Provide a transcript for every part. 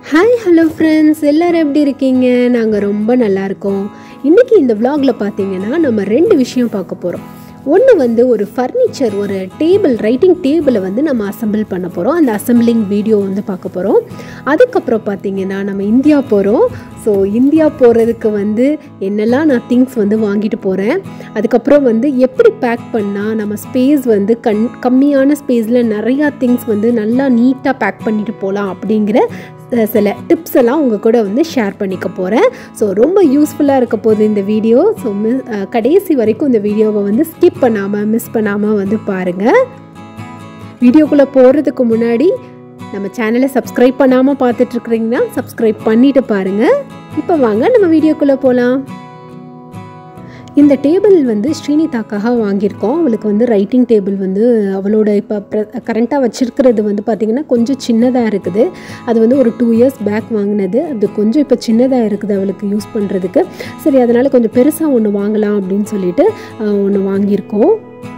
Hi hello friends எல்லோரும் எப்படி இருக்கீங்க நாங்கள் ரொம்ப நல்லா இருக்கோம் இன்றைக்கி இந்த vlogல பார்த்தீங்கன்னா நம்ம ரெண்டு விஷயம் பார்க்க போகிறோம் ஒன்று வந்து ஒரு ஃபர்னிச்சர் ஒரு டேபிள் ரைட்டிங் டேபிளை வந்து நம்ம அசெம்பிள் பண்ண போகிறோம் அந்த அசெம்பிளிங் வீடியோ வந்து பார்க்க போகிறோம் அதுக்கப்புறம் பார்த்தீங்கன்னா நம்ம இந்தியா போகிறோம் ஸோ இந்தியா போகிறதுக்கு வந்து என்னெல்லாம் நான் திங்ஸ் வந்து வாங்கிட்டு போகிறேன் அதுக்கப்புறம் வந்து எப்படி பேக் பண்ணால் நம்ம ஸ்பேஸ் வந்து கண் கம்மியான ஸ்பேஸில் நிறையா திங்ஸ் வந்து நல்லா நீட்டாக பேக் பண்ணிட்டு போகலாம் அப்படிங்கிற அஹ், சில டிப்ஸ் எல்லாம் உங்கள் கூட வந்து ஷேர் பண்ணிக்க போகிறேன் ஸோ ரொம்ப யூஸ்ஃபுல்லாக இருக்க போகுது இந்த வீடியோ ஸோ மிஸ் கடைசி வரைக்கும் இந்த வீடியோவை வந்து ஸ்கிப் பண்ணாமல் மிஸ் பண்ணாமல் வந்து பாருங்கள் வீடியோக்குள்ளே போகிறதுக்கு முன்னாடி நம்ம சேனலை சப்ஸ்கிரைப் பண்ணாமல் பார்த்துட்ருக்குறீங்கன்னா சப்ஸ்கிரைப் பண்ணிட்டு பாருங்கள் இப்போ வாங்க நம்ம வீடியோக்குள்ளே போகலாம் இந்த டேபிள் வந்து ஸ்ரீனிதாக்காக வாங்கியிருக்கோம் அவளுக்கு வந்து ரைட்டிங் டேபிள் வந்து அவளோட இப்போ கரண்ட்டாக வச்சுருக்கிறது வந்து பார்த்திங்கன்னா கொஞ்சம் சின்னதாக இருக்குது அது வந்து ஒரு டூ இயர்ஸ் பேக் வாங்கினது அது கொஞ்சம் இப்போ சின்னதாக இருக்குது அவளுக்கு யூஸ் பண்ணுறதுக்கு சரி அதனால் கொஞ்சம் பெருசாக ஒன்று வாங்கலாம் அப்படின்னு சொல்லிட்டு ஒன்று வாங்கியிருக்கோம்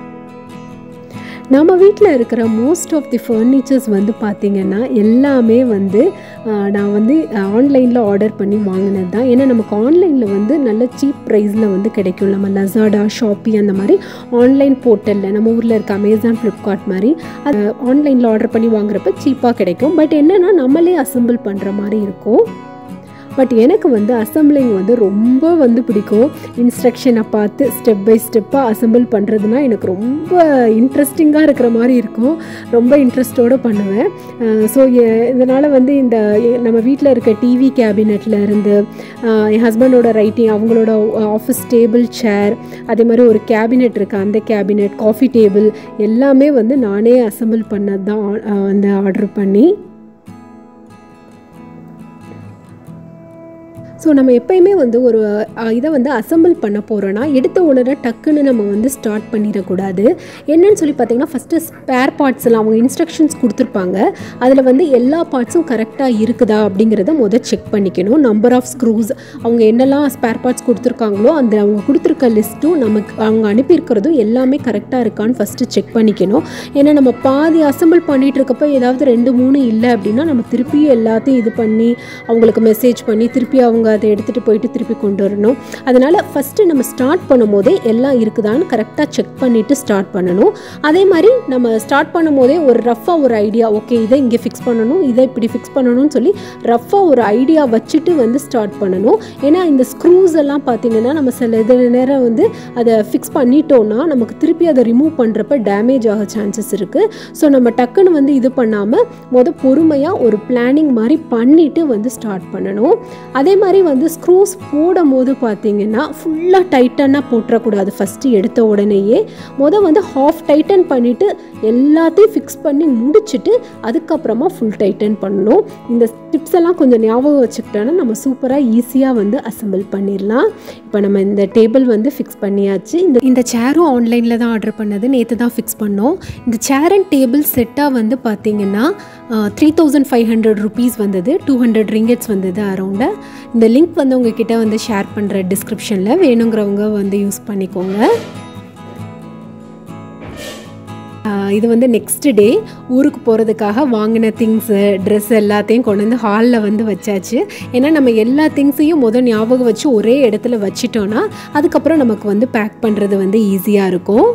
நம்ம வீட்டில் இருக்கிற மோஸ்ட் ஆஃப் தி ஃபர்னிச்சர்ஸ் வந்து பார்த்திங்கன்னா எல்லாமே வந்து ஆஹ், நான் வந்து ஆன்லைனில் ஆர்டர் பண்ணி வாங்கினது தான் ஏன்னா நமக்கு ஆன்லைனில் வந்து நல்ல சீப் ப்ரைஸில் வந்து கிடைக்கும் நம்ம லசாடா ஷாப்பி அந்த மாதிரி ஆன்லைன் போர்ட்டலில் நம்ம ஊரில் இருக்க அமேசான் ஃப்ளிப்கார்ட் மாதிரி அது ஆன்லைனில் ஆர்டர் பண்ணி வாங்குறப்ப சீப்பாக கிடைக்கும் பட் என்னென்னா நம்மளே அசெம்பிள் பண்ணுற மாதிரி இருக்கும் பட் எனக்கு வந்து அசம்பிளிங் வந்து ரொம்ப வந்து பிடிக்கும் இன்ஸ்ட்ரக்ஷனை பார்த்து ஸ்டெப் பை ஸ்டெப்பாக அசெம்பிள் பண்ணுறதுனா எனக்கு ரொம்ப இன்ட்ரெஸ்டிங்காக இருக்கிற மாதிரி இருக்கும் ரொம்ப இன்ட்ரெஸ்ட்டோடு பண்ணுவேன் ஸோ இதனால் வந்து இந்த எ- நம்ம வீட்டில் இருக்க டிவி கேபினெட்டில் இருந்து அஹ், என் ஹஸ்பண்டோட ரைட்டிங் அவங்களோட ஆஃபீஸ் டேபிள் சேர் அதே மாதிரி ஒரு கேபினெட் இருக்குது அந்த கேபினெட் காஃபி டேபிள் எல்லாமே வந்து நானே அசெம்பிள் பண்ணது தான் ஆ- வந்து ஆர்டர் பண்ணி ஸோ நம்ம எப்பயுமே வந்து ஒரு அஹ், இதை வந்து அசெம்பிள் பண்ண போகிறோன்னா எடுத்த உடனே டக்குன்னு நம்ம வந்து ஸ்டார்ட் பண்ணிடக்கூடாது என்னன்னு சொல்லி பார்த்தீங்கன்னா ஃபஸ்ட்டு ஸ்பேர் பார்ட்ஸ் எல்லாம் அவங்க இன்ஸ்ட்ரக்ஷன்ஸ் கொடுத்துருப்பாங்க அதில் வந்து எல்லா பார்ட்ஸும் கரெக்டாக இருக்குதா அப்படிங்கிறத முதல் செக் பண்ணிக்கணும் நம்பர் ஆஃப் ஸ்க்ரூஸ் அவங்க என்னெல்லாம் ஸ்பேர் பார்ட்ஸ் கொடுத்துருக்காங்களோ அந்த அவங்க கொடுத்துருக்க லிஸ்ட்டும் நமக்கு அவங்க அனுப்பியிருக்கிறதும் எல்லாமே கரெக்டாக இருக்கான்னு ஃபஸ்ட்டு செக் பண்ணிக்கணும் ஏன்னா நம்ம பாதி அசெம்பிள் பண்ணிகிட்டு இருக்கப்போ ஏதாவது ரெண்டு மூணு இல்லை அப்படின்னா நம்ம திருப்பி எல்லாத்தையும் இது பண்ணி அவங்களுக்கு மெசேஜ் பண்ணி திருப்பி அவங்க அதை எடுத்துகிட்டு போயிட்டு திருப்பி கொண்டு வரணும் அதனால் ஃபஸ்ட்டு நம்ம ஸ்டார்ட் பண்ணும் போதே எல்லாம் இருக்குதான்னு கரெக்டாக செக் பண்ணிவிட்டு ஸ்டார்ட் பண்ணணும் அதே மாதிரி நம்ம ஸ்டார்ட் பண்ணும் போதே ஒரு ரஃப்பாக ஒரு ஐடியா ஓகே இதை இங்கே ஃபிக்ஸ் பண்ணணும் இதை இப்படி ஃபிக்ஸ் பண்ணணும்னு சொல்லி ரஃப்பாக ஒரு ஐடியா வச்சுட்டு வந்து ஸ்டார்ட் பண்ணணும் ஏன்னா இந்த ஸ்க்ரூஸ் எல்லாம் பார்த்தீங்கன்னா நம்ம சில இது நேரம் வந்து அதை ஃபிக்ஸ் பண்ணிட்டோம்னா நமக்கு திருப்பி அதை ரிமூவ் பண்ணுறப்ப டேமேஜ் ஆக சான்சஸ் இருக்குது ஸோ நம்ம டக்குன்னு வந்து இது பண்ணாமல் முத பொறுமையாக ஒரு பிளானிங் மாதிரி பண்ணிட்டு வந்து ஸ்டார்ட் பண்ணணும் அதே மாதிரி வந்து ஸ்க்ரூஸ் போடும் போது பார்த்தீங்கன்னா ஃபுல்லாக டைட்டனாக போட்டுறக்கூடாது ஃபஸ்ட்டு எடுத்த உடனேயே முத வந்து ஹாஃப் டைட்டன் பண்ணிவிட்டு எல்லாத்தையும் ஃபிக்ஸ் பண்ணி முடிச்சுட்டு அதுக்கப்புறமா ஃபுல் டைட்டன் பண்ணணும் இந்த டிப்ஸ் எல்லாம் கொஞ்சம் ஞாபகம் வச்சுக்கிட்டோன்னா நம்ம சூப்பராக ஈஸியாக வந்து அசெம்பிள் பண்ணிடலாம் இப்போ நம்ம இந்த டேபிள் வந்து ஃபிக்ஸ் பண்ணியாச்சு இந்த இந்த சேரும் ஆன்லைனில் தான் ஆர்டர் பண்ணது நேற்று தான் ஃபிக்ஸ் பண்ணோம் இந்த சேர் அண்ட் டேபிள் செட்டாக வந்து பார்த்தீங்கன்னா three thousand five hundred rupees வந்தது டூ ஹண்ட்ரட் ரிங்கெட்ஸ் வந்தது அரௌண்டு இந்த லிங்க் வந்து உங்ககிட்ட வந்து ஷேர் பண்ணுற டிஸ்கிரிப்ஷனில் வேணுங்கிறவங்க வந்து யூஸ் பண்ணிக்கோங்க ஆஹ் இது வந்து நெக்ஸ்ட் டே ஊருக்கு போகிறதுக்காக வாங்கின திங்ஸு ட்ரெஸ் எல்லாத்தையும் கொண்டு வந்து ஹாலில் வந்து வச்சாச்சு ஏன்னா நம்ம எல்லா திங்ஸையும் முதல் ஞாபகம் வச்சு ஒரே இடத்துல வச்சிட்டோன்னா அதுக்கப்புறம் நமக்கு வந்து பேக் பண்ணுறது வந்து ஈஸியாக இருக்கும்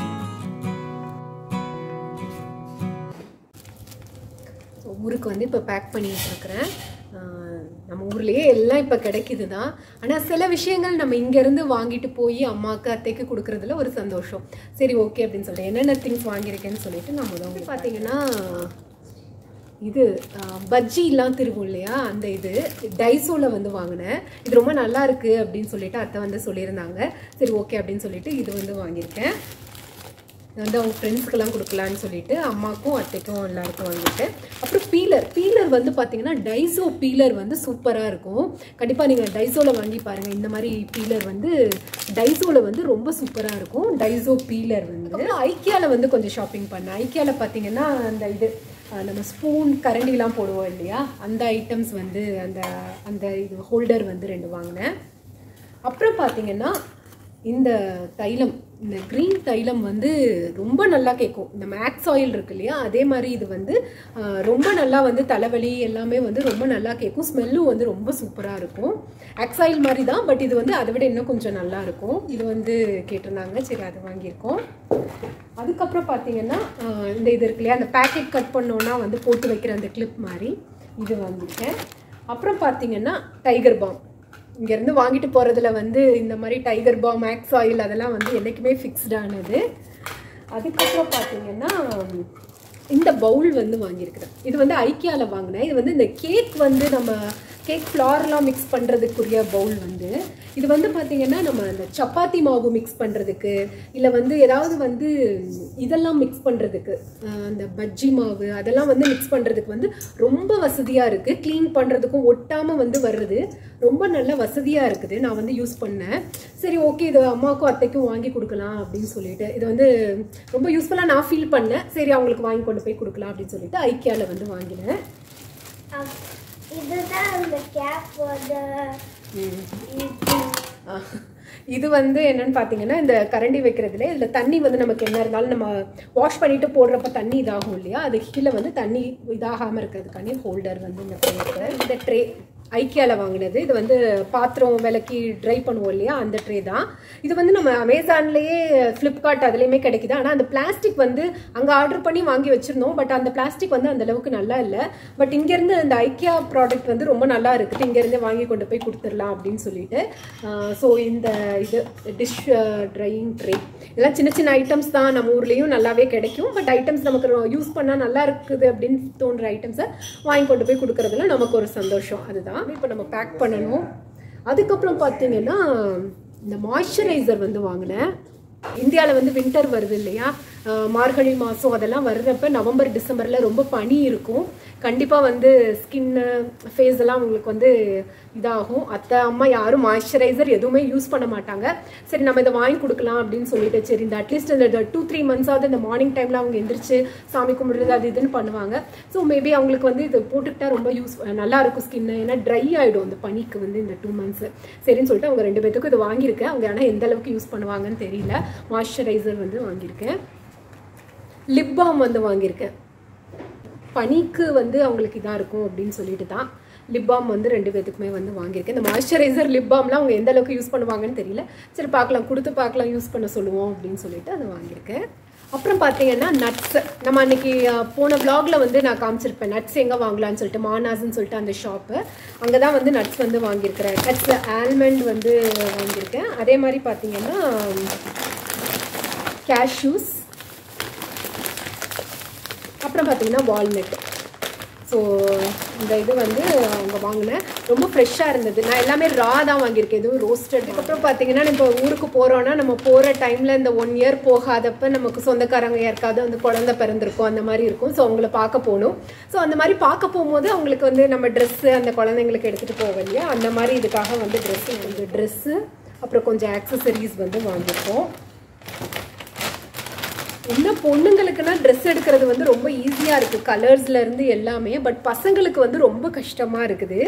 ஸோ ஊருக்கு வந்து இப்போ பேக் பண்ணிட்டு இருக்கிறேன் ஆஹ் நம்ம ஊர்லேயே எல்லாம் இப்போ கிடைக்குது தான் ஆனால் சில விஷயங்கள் நம்ம இங்கேருந்து வாங்கிட்டு போய் அம்மாவுக்கு அத்தைக்கு கொடுக்குறதுல ஒரு சந்தோஷம் சரி ஓகே அப்படின்னு சொல்லிட்டு என்னென்ன திங்ஸ் வாங்கியிருக்கேன்னு சொல்லிட்டு நம்ம தான் உங்களுக்கு பார்த்தீங்கன்னா இது ஆஹ், பஜ்ஜிலாம் திருவும் இல்லையா அந்த இது டைசோவில் வந்து வாங்கினேன் இது ரொம்ப நல்லா இருக்கு அப்படின்னு சொல்லிட்டு அத்தை வந்து சொல்லியிருந்தாங்க சரி ஓகே அப்படின்னு சொல்லிட்டு இது வந்து வாங்கியிருக்கேன் இது வந்து அவங்க ஃப்ரெண்ட்ஸ்க்கெல்லாம் கொடுக்கலான்னு சொல்லிட்டு அம்மாக்கும் அத்தைக்கும் எல்லாருக்கும் வாங்கிட்டேன் அப்புறம் பீலர் பீலர் வந்து பார்த்தீங்கன்னா டைசோ பீலர் வந்து சூப்பராக இருக்கும் கண்டிப்பாக நீங்கள் டைசோவில் வாங்கி பாருங்கள் இந்த மாதிரி பீலர் வந்து டைசோவில் வந்து ரொம்ப சூப்பராக இருக்கும் டைசோ பீலர் வந்து அப்புறம் ஐக்கியாவில் வந்து கொஞ்சம் ஷாப்பிங் பண்ணேன் ஐக்கியாவில் பார்த்தீங்கன்னா அந்த இது அஹ், நம்ம ஸ்பூன் கரண்டிலாம் போடுவோம் இல்லையா அந்த ஐட்டம்ஸ் வந்து அந்த அந்த இது ஹோல்டர் வந்து ரெண்டு வாங்கினேன் அப்புறம் பார்த்தீங்கன்னா இந்த தைலம் இந்த க்ரீன் தைலம் வந்து ரொம்ப நல்லா கேட்கும் இந்த மேக்ஸ் ஆயில் இருக்கு இல்லையா அதே மாதிரி இது வந்து ஆஹ், ரொம்ப நல்லா வந்து தலைவலி எல்லாமே வந்து ரொம்ப நல்லா கேட்கும் ஸ்மெல்லும் வந்து ரொம்ப சூப்பராக இருக்கும் ஆக்ஸ் ஆயில் மாதிரி தான் பட் இது வந்து அதை விட இன்னும் கொஞ்சம் நல்லா இருக்கும் இது வந்து கேட்டிருந்தாங்க சரி அது வாங்கியிருக்கோம் அதுக்கப்புறம் பார்த்தீங்கன்னா ஆஹ், இந்த இது இருக்கு இல்லையா அந்த பேக்கெட் கட் பண்ணோன்னா வந்து போட்டு வைக்கிற அந்த கிளிப் மாதிரி இது வாங்கியிருக்கேன் அப்புறம் பார்த்தீங்கன்னா டைகர் பாம் இங்கேருந்து வாங்கிட்டு போகிறதுல வந்து இந்த மாதிரி டைகர் பாம் மேக்ஸ் ஆயில் அதெல்லாம் வந்து என்றைக்குமே ஃபிக்ஸ்டானது அதுக்கப்புறம் பார்த்தீங்கன்னா இந்த பவுல் வந்து வாங்கியிருக்கிறேன் இது வந்து ஐக்கியாவில் வாங்கினேன் இது வந்து இந்த கேக் வந்து நம்ம கேக் ஃப்ளார்லாம் மிக்ஸ் பண்ணுறதுக்குரிய பவுல் வந்து இது வந்து பார்த்தீங்கன்னா நம்ம அந்த சப்பாத்தி மாவு மிக்ஸ் பண்ணுறதுக்கு இல்லை வந்து ஏதாவது வந்து இதெல்லாம் மிக்ஸ் பண்ணுறதுக்கு அந்த பஜ்ஜி மாவு அதெல்லாம் வந்து மிக்ஸ் பண்ணுறதுக்கு வந்து ரொம்ப வசதியாக இருக்குது க்ளீன் பண்ணுறதுக்கும் ஒட்டாமல் வந்து வருது ரொம்ப நல்ல வசதியாக இருக்குது நான் வந்து யூஸ் பண்ணேன் சரி ஓகே இது அம்மாவுக்கும் அத்தைக்கும் வாங்கி கொடுக்கலாம் அப்படின்னு சொல்லிட்டு இது வந்து ரொம்ப யூஸ்ஃபுல்லாக நான் ஃபீல் பண்ணேன் சரி அவங்களுக்கு வாங்கி கொண்டு போய் கொடுக்கலாம் அப்படின்னு சொல்லிட்டு ஐக்கியாவில் வந்து வாங்கினேன் அப்- இதுதான் அந்த கேப்போட ஆஹ். இது வந்து என்னன்னு பார்த்தீங்கன்னா இந்த கரண்டி வைக்கிறதுல இதில் தண்ணி வந்து நமக்கு என்ன இருந்தாலும் நம்ம வாஷ் பண்ணிட்டு போடுறப்ப தண்ணி இதாகும் இல்லையா அது கீழே வந்து தண்ணி இதாகாமல் இருக்கிறதுக்காண்டி ஹோல்டர் வந்து இந்த ட்ரே இந்த ட்ரே ஐக்கியாவில் வாங்கினது இது வந்து பாத்திரம் விளக்கி ட்ரை பண்ணுவோம் இல்லையா அந்த ட்ரே தான் இது வந்து நம்ம அமேசான்லேயே ஃப்ளிப்கார்ட் அதுலேயுமே கிடைக்குது ஆனால் அந்த பிளாஸ்டிக் வந்து அங்கே ஆர்டர் பண்ணி வாங்கி வச்சுருந்தோம் பட் அந்த பிளாஸ்டிக் வந்து அந்த அளவுக்கு நல்லா இல்லை பட் இங்கேருந்து அந்த ஐக்கியா ப்ராடக்ட் வந்து ரொம்ப நல்லா இருக்குது இங்கேருந்து வாங்கி கொண்டு போய் கொடுத்துடலாம் அப்படின்னு சொல்லிட்டு ஸோ இந்த இது டிஷ் ட்ரையிங் ட்ரே இதெல்லாம் சின்ன சின்ன ஐட்டம்ஸ் தான் நம்ம ஊர்லேயும் நல்லாவே கிடைக்கும் பட் ஐட்டம்ஸ் நமக்கு யூஸ் பண்ணால் நல்லா இருக்குது அப்படின்னு தோன்ற ஐட்டம்ஸை வாங்கி கொண்டு போய் கொடுக்கறதுல நமக்கு ஒரு சந்தோஷம் அதுதான் இப்போ நம்ம பேக் பண்ணணும் அதுக்கப்புறம் பார்த்தீங்கன்னா இந்த மாய்ஸ்சரைசர் வந்து வாங்கினேன் இந்தியாவில் வந்து வின்டர் வருது இல்லையா ஆஹ் மார்கழி மாதம் அதெல்லாம் வர்றப்ப நவம்பர் டிசம்பரில் ரொம்ப பனி இருக்கும் கண்டிப்பாக வந்து ஸ்கின்னு ஃபேஸ் எல்லாம் உங்களுக்கு வந்து இதாகும் அத்தை அம்மா யாரும் மாய்ஸ்சரைசர் எதுவுமே யூஸ் பண்ண மாட்டாங்க சரி நம்ம இதை வாங்கி கொடுக்கலாம் அப்படின்னு சொல்லிட்டு சரி இந்த அட்லீஸ்ட் இந்த டூ த்ரீ மந்த்ஸாவது இந்த மார்னிங் டைமில் அவங்க எந்திரிச்சு சாமி கும்பிடுறது அது இதுன்னு பண்ணுவாங்க ஸோ மேபி அவங்களுக்கு வந்து இது போட்டுக்கிட்டா ரொம்ப யூஸ் நல்லா இருக்கும் ஸ்கின்னு ஏன்னா ட்ரை ஆகிடும் இந்த பனிக்கு வந்து இந்த டூ மந்த்ஸ் சரின்னு சொல்லிட்டு அவங்க ரெண்டு பேத்துக்கும் இது வாங்கியிருக்கேன் அவங்க ஆனால் எந்த அளவுக்கு யூஸ் பண்ணுவாங்கன்னு தெரியல மாய்ஸ்சரைசர் வந்து வாங்கியிருக்கேன் லிப் பாம் வந்து வாங்கியிருக்கேன் பனிக்கு வந்து அவங்களுக்கு இதாக இருக்கும் அப்படின்னு சொல்லிட்டு தான் லிப் பாம் வந்து ரெண்டு பேத்துக்குமே வந்து வாங்கியிருக்கேன் இந்த மாய்ஸ்சரைசர் லிப் பாம்லாம் அவங்க எந்த அளவுக்கு யூஸ் பண்ணுவாங்கன்னு தெரியல சரி பார்க்கலாம் கொடுத்து பார்க்கலாம் யூஸ் பண்ண சொல்லுவோம் அப்படின்னு சொல்லிட்டு அதை வாங்கியிருக்கேன் அப்புறம் பார்த்தீங்கன்னா நட்ஸ் நம்ம அன்னைக்கு அஹ், போன vlogல வந்து நான் காமிச்சிருப்பேன் நட்ஸ் எங்கே வாங்கலாம்னு சொல்லிட்டு மானாஸ்ன்னு சொல்லிட்டு அந்த ஷாப்பு அங்கே தான் வந்து நட்ஸ் வந்து வாங்கியிருக்கிறேன் நட்ஸ் ஆல்மண்ட் வந்து வாங்கியிருக்கேன் அதே மாதிரி பார்த்தீங்கன்னா கேஷ்யூஸ் அப்புறம் பார்த்தீங்கன்னா வால்நட் ஸோ இந்த இது வந்து அவங்க வாங்கினேன் ரொம்ப ஃப்ரெஷ்ஷாக இருந்தது நான் எல்லாமே ரா தான் வாங்கியிருக்கேன் எதுவும் ரோஸ்டட் அதுக்கப்புறம் பார்த்தீங்கன்னா நம்ம ஊருக்கு போகிறோன்னா நம்ம போகிற டைமில் இந்த ஒன் இயர் போகாதப்ப நமக்கு சொந்தக்காரங்க யாருக்காவது வந்து குழந்தை பிறந்திருக்கும் அந்த மாதிரி இருக்கும் ஸோ அவங்கள பார்க்க போகணும் ஸோ அந்த மாதிரி பார்க்க போகும்போது அவங்களுக்கு வந்து நம்ம ட்ரெஸ்ஸு அந்த குழந்தைங்களுக்கு எடுத்துகிட்டு போவோம் இல்லையா அந்த மாதிரி இதுக்காக வந்து ட்ரெஸ்ஸு கொஞ்சம் ட்ரெஸ்ஸு அப்புறம் கொஞ்சம் ஆக்சசரிஸ் வந்து வாங்கியிருக்கோம் இன்னும் பொண்ணுங்களுக்குன்னா ட்ரெஸ் எடுக்கிறது வந்து ரொம்ப ஈஸியாக இருக்குது கலர்ஸ்ல இருந்து எல்லாமே பட் பசங்களுக்கு வந்து ரொம்ப கஷ்டமாக இருக்குது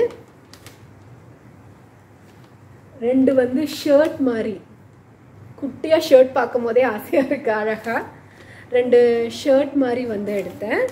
ரெண்டு வந்து ஷர்ட் மாதிரி குட்டியாக ஷர்ட் பார்க்கும் போதே ஆசையாக இருக்குது அழகாக ரெண்டு ஷர்ட் மாதிரி வந்து எடுத்தேன்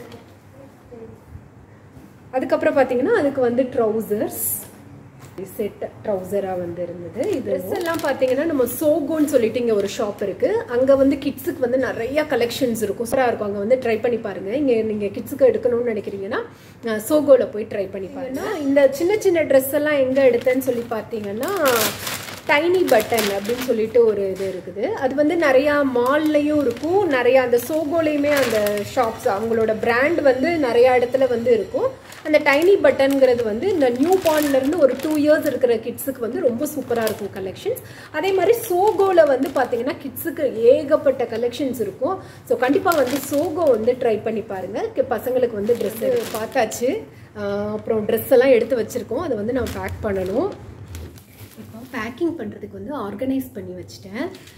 அதுக்கப்புறம் பார்த்தீங்கன்னா அதுக்கு வந்து ட்ரௌசர்ஸ் செட் ட்ரௌசராக வந்து இருந்தது இது ட்ரெஸ் எல்லாம் பார்த்தீங்கன்னா நம்ம சோகோன்னு சொல்லிட்டு இங்கே ஒரு ஷாப் இருக்கு அங்கே வந்து கிட்ஸுக்கு வந்து நிறைய கலெக்ஷன்ஸ் இருக்கும் சூப்பராக இருக்கும் அங்கே வந்து ட்ரை பண்ணி பாருங்க இங்கே நீங்கள் கிட்ஸுக்கு எடுக்கணும்னு நினைக்கிறீங்கன்னா சோகோவில் போய் ட்ரை பண்ணி பாருங்க இந்த சின்ன சின்ன ட்ரெஸ் எல்லாம் எங்கே எடுத்தேன்னு சொல்லி பார்த்தீங்கன்னா டைனி பட்டன் அப்படின்னு சொல்லிட்டு ஒரு இது இருக்குது அது வந்து நிறையா மால்லையும் இருக்கும் நிறையா அந்த சோகோலையுமே அந்த ஷாப்ஸ் அவங்களோட பிராண்ட் வந்து நிறையா இடத்துல வந்து இருக்கும் அந்த டைனி பட்டன்ங்கிறது வந்து இந்த நியூ இருந்து ஒரு டூ இயர்ஸ் இருக்கிற கிட்ஸுக்கு வந்து ரொம்ப சூப்பராக இருக்கும் கலெக்ஷன்ஸ் அதே மாதிரி சோகோவில் வந்து பார்த்தீங்கன்னா கிட்ஸுக்கு ஏகப்பட்ட கலெக்ஷன்ஸ் இருக்கும் ஸோ கண்டிப்பாக வந்து சோகோ வந்து ட்ரை பண்ணி பாருங்கள் பசங்களுக்கு வந்து ட்ரெஸ் பார்த்தாச்சு ஆஹ் அப்புறம் ட்ரெஸ் எல்லாம் எடுத்து வச்சுருக்கோம் அதை வந்து நான் பேக் பண்ணணும் இப்போ பேக்கிங் பண்ணுறதுக்கு வந்து ஆர்கனைஸ் பண்ணி வச்சுட்டேன்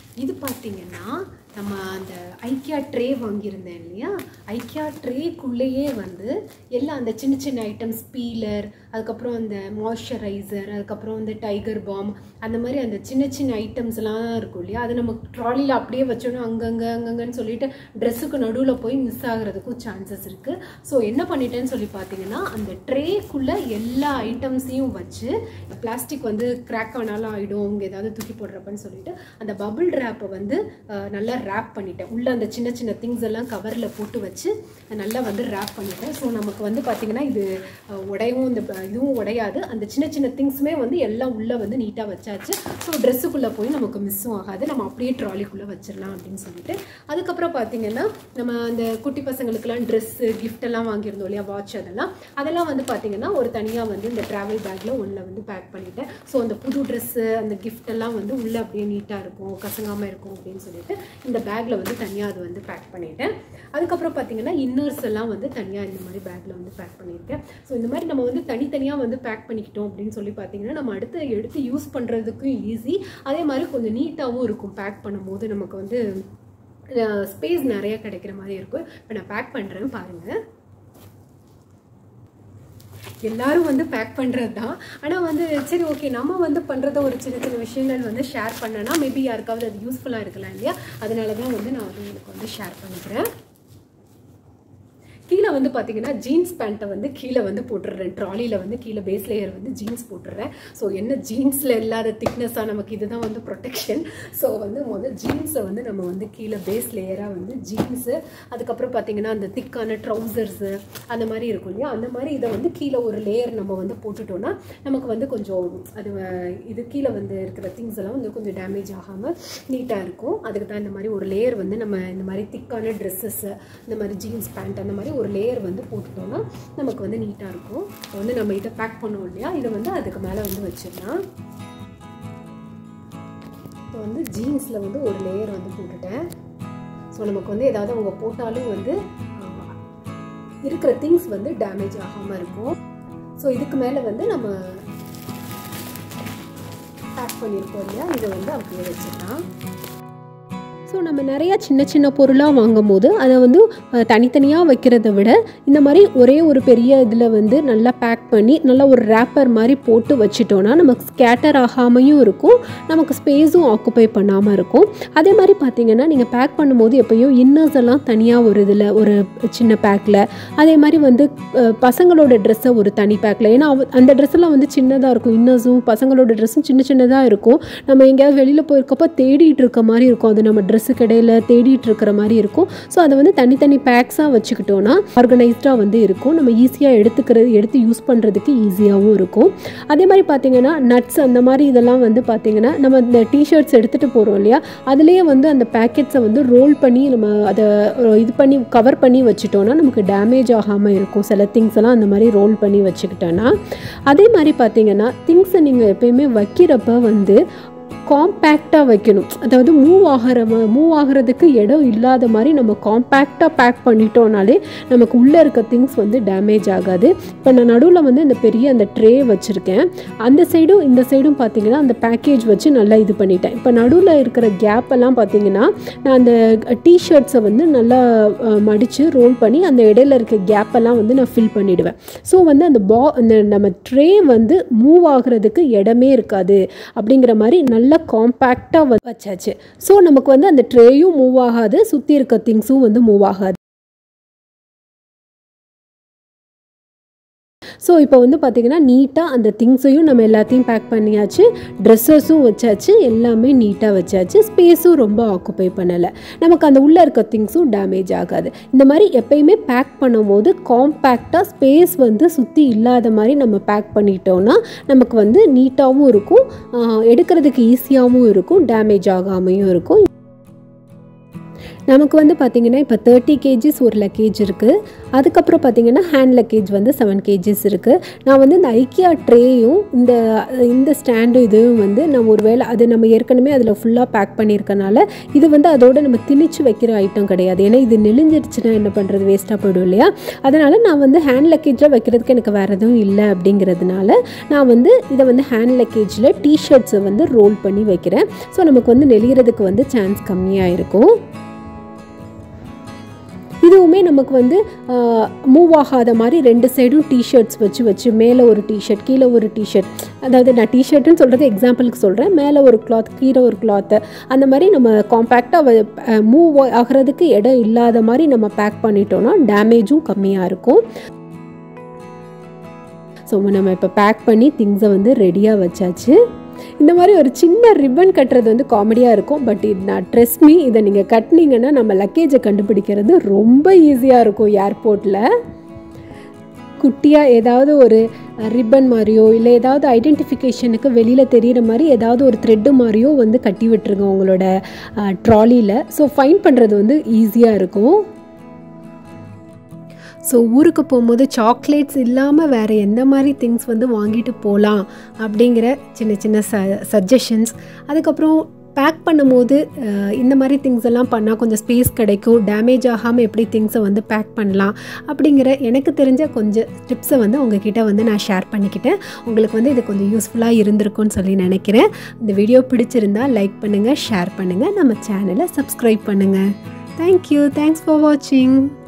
இது பார்த்தீங்கன்னா நம்ம அந்த ஐக்கியா ட்ரே வாங்கியிருந்தேன் இல்லையா ஐக்கியா ட்ரேக்குள்ளேயே வந்து எல்லாம் அந்த சின்ன சின்ன ஐட்டம்ஸ் பீலர் அதுக்கப்புறம் அந்த மாய்ஸ்சரைசர் அதுக்கப்புறம் வந்து டைகர் பாம் அந்த மாதிரி அந்த சின்ன சின்ன ஐட்டம்ஸ்லாம் இருக்கும் இல்லையா அதை நம்ம ட்ராலியில் அப்படியே வச்சோன்னா அங்கங்கே அங்கங்கன்னு சொல்லிட்டு ட்ரெஸ்ஸுக்கு நடுவில் போய் மிஸ் ஆகிறதுக்கும் சான்சஸ் இருக்குது ஸோ என்ன பண்ணிட்டேன்னு சொல்லி பார்த்தீங்கன்னா அந்த ட்ரேக்குள்ளே எல்லா ஐட்டம்ஸையும் வச்சு பிளாஸ்டிக் வந்து கிராக் ஆனாலும் ஆகிடும் அவங்க ஏதாவது தூக்கி போடுறப்பன்னு சொல்லிட்டு அந்த பபுள் ரேப்பை வந்து அஹ், நல்லா ரேப் பண்ணிட்டேன் உள்ள அந்த சின்ன சின்ன திங்ஸ் எல்லாம் கவரில் போட்டு வச்சு நல்லா வந்து ரேப் பண்ணிட்டேன் ஸோ நமக்கு வந்து பார்த்தீங்கன்னா இது அஹ், உடையவும் இந்த ப- இதுவும் உடையாது அந்த சின்ன சின்ன திங்ஸுமே வந்து எல்லாம் உள்ளே வந்து நீட்டாக வச்சாச்சு ஸோ ட்ரெஸ்ஸுக்குள்ளே போய் நமக்கு மிஸ்ஸும் ஆகாது நம்ம அப்படியே ட்ராலிக்குள்ளே வச்சிடலாம் அப்படின்னு சொல்லிட்டு அதுக்கப்புறம் பார்த்தீங்கன்னா நம்ம அந்த குட்டி பசங்களுக்குலாம் ட்ரெஸ்ஸு gift எல்லாம் வாங்கியிருந்தோம் இல்லையா வாட்ச் அதெல்லாம் அதெல்லாம் வந்து பார்த்தீங்கன்னா ஒரு தனியாக வந்து இந்த ட்ராவல் பேக்கில் ஒன்றில் வந்து பேக் பண்ணிட்டேன் ஸோ அந்த புது ட்ரெஸ்ஸு அந்த gift எல்லாம் வந்து உள்ளே அப்படியே நீட்டாக இருக்கும் கசங்காமல் இருக்கும் அப்படின்னு சொல்லிட்டு இந்த பேக்கில் வந்து தனியாக அது வந்து பேக் பண்ணிட்டேன் அதுக்கப்புறம் பார்த்தீங்கன்னா இன்னர்ஸ் எல்லாம் வந்து தனியாக இந்த மாதிரி பேக்கில் வந்து பேக் பண்ணியிருக்கேன் ஸோ இந்த மாதிரி நம்ம வந்து தனித்தனியாக வந்து பேக் பண்ணிக்கிட்டோம் அப்படின்னு சொல்லி பார்த்தீங்கன்னா நம்ம அடுத்து எடுத்து யூஸ் பண்ணுறதுக்கும் ஈஸி அதே மாதிரி கொஞ்சம் நீட்டாகவும் இருக்கும் பேக் பண்ணும்போது நமக்கு வந்து ஸ்பேஸ் நிறைய கிடைக்கிற மாதிரி இருக்கும் இப்போ நான் பேக் பண்ணுறேன் பாருங்கள் எல்லாரும் வந்து பேக் பண்ணுறது தான் ஆனால் வந்து சரி ஓகே நம்ம வந்து பண்ணுறத ஒரு சின்ன சின்ன விஷயங்கள் வந்து ஷேர் பண்ணனா மேபி யாருக்காவது அது யூஸ்ஃபுல்லாக இருக்கலாம் இல்லையா அதனால தான் வந்து நான் வந்து உங்களுக்கு வந்து ஷேர் பண்ணிக்கிறேன் கீழே வந்து பார்த்தீங்கன்னா ஜீன்ஸ் பேண்ட்டை வந்து கீழே வந்து போட்டுடுறேன் ட்ராலியில் வந்து கீழே பேஸ் லேயர் வந்து ஜீன்ஸ் போட்டுடுறேன் ஸோ என்ன ஜீன்ஸில் இல்லாத திக்னஸாக நமக்கு இதுதான் வந்து ப்ரொடெக்ஷன் ஸோ வந்து முதல் ஜீன்ஸை வந்து நம்ம வந்து கீழே பேஸ் லேயராக வந்து ஜீன்ஸு அதுக்கப்புறம் பார்த்தீங்கன்னா அந்த திக்கான ட்ரௌசர்ஸு அந்த மாதிரி இருக்கும் இல்லையா அந்த மாதிரி இதை வந்து கீழே ஒரு லேயர் நம்ம வந்து போட்டுட்டோம்னா நமக்கு வந்து கொஞ்சம் அது வ- இது கீழே வந்து இருக்கிற திங்ஸ் எல்லாம் வந்து கொஞ்சம் டேமேஜ் ஆகாமல் நீட்டாக இருக்கும் அதுக்கு தான் இந்த மாதிரி ஒரு லேயர் வந்து நம்ம இந்த மாதிரி திக்கான ட்ரெஸ்ஸஸ்ஸு இந்த மாதிரி ஜீன்ஸ் பேண்ட் அந்த மாதிரி ஒரு லேயர் வந்து போட்டுட்டோம்னா நமக்கு வந்து நீட்டாக இருக்கும் இப்போ வந்து நம்ம இதை பேக் பண்ணோம் இல்லையா இதை வந்து அதுக்கு மேலே வந்து வச்சிடலாம் இப்போ வந்து ஜீன்ஸில் வந்து ஒரு லேயர் வந்து போட்டுட்டேன் ஸோ நமக்கு வந்து ஏதாவது அவங்க போட்டாலும் வந்து ஆஹ், இருக்கிற திங்ஸ் வந்து டேமேஜ் ஆகாமல் இருக்கும் ஸோ இதுக்கு மேலே வந்து நம்ம பேக் பண்ணியிருக்கோம் இல்லையா இதை வந்து அப்படியே வச்சிடலாம் ஸோ நம்ம நிறையா சின்ன சின்ன பொருளாக வாங்கும் போது அதை வந்து அஹ், தனித்தனியாக வைக்கிறத விட இந்த மாதிரி ஒரே ஒரு பெரிய இதில் வந்து நல்லா பேக் பண்ணி நல்லா ஒரு ரேப்பர் மாதிரி போட்டு வச்சிட்டோன்னா நமக்கு ஸ்கேட்டர் ஆகாமையும் இருக்கும் நமக்கு ஸ்பேஸும் ஆக்குப்பை பண்ணாமல் இருக்கும் அதே மாதிரி பார்த்தீங்கன்னா நீங்கள் பேக் பண்ணும்போது எப்பயும் இன்னர்ஸ் எல்லாம் தனியாக ஒரு இதில் ஒரு சின்ன பேக்கில் அதே மாதிரி வந்து அஹ், பசங்களோட ட்ரெஸ்ஸை ஒரு தனி பேக்கில் ஏன்னா அவ- அந்த ட்ரெஸ் எல்லாம் வந்து சின்னதாக இருக்கும் இன்னர்ஸும் பசங்களோட ட்ரெஸ்ஸும் சின்ன சின்னதாக இருக்கும் நம்ம எங்கேயாவது வெளியில் போயிருக்கப்போ தேடிட்டு இருக்க மாதிரி இருக்கும் அது நம்ம ட்ரெஸ்ஸுக்கு இடையில தேடிட்டு இருக்கிற மாதிரி இருக்கும் ஸோ அதை வந்து தனித்தனி பேக்ஸாக வச்சுக்கிட்டோன்னா ஆர்கனைஸ்டாக வந்து இருக்கும் நம்ம ஈஸியாக எடுத்துக்கிறது எடுத்து யூஸ் பண்ணுறதுக்கு ஈஸியாகவும் இருக்கும் அதே மாதிரி பார்த்தீங்கன்னா நட்ஸ் அந்த மாதிரி இதெல்லாம் வந்து பார்த்தீங்கன்னா நம்ம இந்த டிஷர்ட்ஸ் எடுத்துகிட்டு போகிறோம் இல்லையா அதுலேயே வந்து அந்த பேக்கெட்ஸை வந்து ரோல் பண்ணி நம்ம அதை அஹ், இது பண்ணி கவர் பண்ணி வச்சுட்டோன்னா நமக்கு டேமேஜ் ஆகாமல் இருக்கும் சில திங்ஸ் எல்லாம் அந்த மாதிரி ரோல் பண்ணி வச்சுக்கிட்டோன்னா அதே மாதிரி பார்த்தீங்கன்னா திங்ஸை நீங்கள் எப்பயுமே வைக்கிறப்ப வந்து காம்பேக்டாக வைக்கணும் அதாவது மூவ் ஆகிற மூவ் ஆகிறதுக்கு இடம் இல்லாத மாதிரி நம்ம காம்பேக்டாக பேக் பண்ணிட்டோம்னாலே நமக்கு உள்ளே இருக்க திங்ஸ் வந்து டேமேஜ் ஆகாது இப்போ நான் நடுவில் வந்து இந்த பெரிய அந்த ட்ரே வச்சுருக்கேன் அந்த சைடும் இந்த சைடும் பார்த்தீங்கன்னா அந்த பேக்கேஜ் வச்சு நல்லா இது பண்ணிட்டேன் இப்போ நடுவில் இருக்கிற கேப் எல்லாம் பார்த்தீங்கன்னா நான் அந்த டிஷர்ட்ஸை வந்து நல்லா மடித்து ரோல் பண்ணி அந்த இடையில இருக்க கேப் எல்லாம் வந்து நான் ஃபில் பண்ணிடுவேன் ஸோ வந்து அந்த பா அந்த நம்ம ட்ரே வந்து மூவ் ஆகுறதுக்கு இடமே இருக்காது அப்படிங்கிற மாதிரி நல்லா காம்பேக்டாக வச்சாச்சு ஸோ நமக்கு வந்து அந்த ட்ரேயும் மூவ் ஆகாது சுற்றி இருக்க திங்ஸும் வந்து மூவ் ஆகாது ஸோ இப்போ வந்து பார்த்திங்கன்னா நீட்டாக அந்த திங்ஸையும் நம்ம எல்லாத்தையும் பேக் பண்ணியாச்சு ட்ரெஸ்ஸஸும் வச்சாச்சு எல்லாமே நீட்டாக வச்சாச்சு ஸ்பேஸும் ரொம்ப ஆக்குப்பை பண்ணலை நமக்கு அந்த உள்ளே இருக்க திங்ஸும் டேமேஜ் ஆகாது இந்த மாதிரி எப்பயுமே பேக் பண்ணும்போது காம்பேக்டாக ஸ்பேஸ் வந்து சுற்றி இல்லாத மாதிரி நம்ம பேக் பண்ணிட்டோம்னா நமக்கு வந்து நீட்டாகவும் இருக்கும் ஆஹ் எடுக்கிறதுக்கு ஈஸியாகவும் இருக்கும் டேமேஜ் ஆகாமையும் இருக்கும் நமக்கு வந்து பார்த்திங்கன்னா இப்போ தேர்ட்டி கேஜிஸ் ஒரு லக்கேஜ் இருக்குது அதுக்கப்புறம் பார்த்திங்கன்னா ஹேண்ட் லக்கேஜ் வந்து செவன் கேஜிஸ் இருக்குது நான் வந்து இந்த ஐக்கியா ட்ரேயும் இந்த இந்த ஸ்டாண்டும் இதுவும் வந்து நம்ம ஒரு வேளை அது நம்ம ஏற்கனவே அதில் ஃபுல்லாக பேக் பண்ணியிருக்கனால இது வந்து அதோட நம்ம திணிச்சு வைக்கிற ஐட்டம் கிடையாது ஏன்னா இது நெளிஞ்சிடுச்சுன்னா என்ன பண்ணுறது வேஸ்ட்டாக போயிடும் இல்லையா அதனால் நான் வந்து ஹேண்ட் லக்கேஜில் வைக்கிறதுக்கு எனக்கு வேறு எதுவும் இல்லை அப்படிங்கிறதுனால நான் வந்து இதை வந்து ஹேண்ட் லக்கேஜில் டிஷர்ட்ஸை வந்து ரோல் பண்ணி வைக்கிறேன் ஸோ நமக்கு வந்து நெளிகிறதுக்கு வந்து சான்ஸ் கம்மியாக இருக்கும் இதுவுமே நமக்கு வந்து மூவ் ஆகாத மாதிரி ரெண்டு சைடும் டிஷர்ட்ஸ் வச்சு வச்சு மேலே ஒரு டிஷர்ட் கீழே ஒரு டிஷர்ட் அதாவது நான் டிஷர்ட்டுன்னு சொல்கிறது எக்ஸாம்பிளுக்கு சொல்கிறேன் மேலே ஒரு கிளாத் கீழே ஒரு கிளாத்து அந்த மாதிரி நம்ம காம்பேக்டாக மூவ் ஆகிறதுக்கு இடம் இல்லாத மாதிரி நம்ம பேக் பண்ணிட்டோம்னா டேமேஜும் கம்மியாக இருக்கும் ஸோ நம்ம இப்போ பேக் பண்ணி திங்ஸை வந்து ரெடியாக வச்சாச்சு இந்த மாதிரி ஒரு சின்ன ரிப்பன் கட்டுறது வந்து காமெடியாக இருக்கும் பட் இது நான் ட்ரெஸ் மீ இதை நீங்கள் கட்டினீங்கன்னா நம்ம லக்கேஜை கண்டுபிடிக்கிறது ரொம்ப ஈஸியாக இருக்கும் ஏர்போர்ட்டில் குட்டியாக ஏதாவது ஒரு ரிப்பன் மாதிரியோ இல்லை ஏதாவது ஐடென்டிஃபிகேஷனுக்கு வெளியில் தெரிகிற மாதிரி ஏதாவது ஒரு த்ரெட்டு மாதிரியோ வந்து கட்டி விட்டுருங்க உங்களோட ட்ராலியில் ஸோ ஃபைன் பண்ணுறது வந்து ஈஸியாக இருக்கும் ஸோ ஊருக்கு போகும்போது சாக்லேட்ஸ் இல்லாமல் வேறு எந்த மாதிரி திங்ஸ் வந்து வாங்கிட்டு போகலாம் அப்படிங்கிற சின்ன சின்ன ச சஜஷன்ஸ் அதுக்கப்புறம் பேக் பண்ணும்போது இந்த மாதிரி திங்ஸ் எல்லாம் பண்ணால் கொஞ்சம் ஸ்பேஸ் கிடைக்கும் டேமேஜ் ஆகாமல் எப்படி திங்ஸை வந்து பேக் பண்ணலாம் அப்படிங்கிற எனக்கு தெரிஞ்ச கொஞ்சம் டிப்ஸை வந்து உங்ககிட்ட வந்து நான் ஷேர் பண்ணிக்கிட்டேன் உங்களுக்கு வந்து இது கொஞ்சம் யூஸ்ஃபுல்லாக இருந்திருக்கும்னு சொல்லி நினைக்கிறேன் இந்த வீடியோ பிடிச்சிருந்தா லைக் பண்ணுங்கள் ஷேர் பண்ணுங்கள் நம்ம சேனலை சப்ஸ்கிரைப் பண்ணுங்கள் தேங்க்யூ தேங்க்ஸ் ஃபார் வாட்சிங்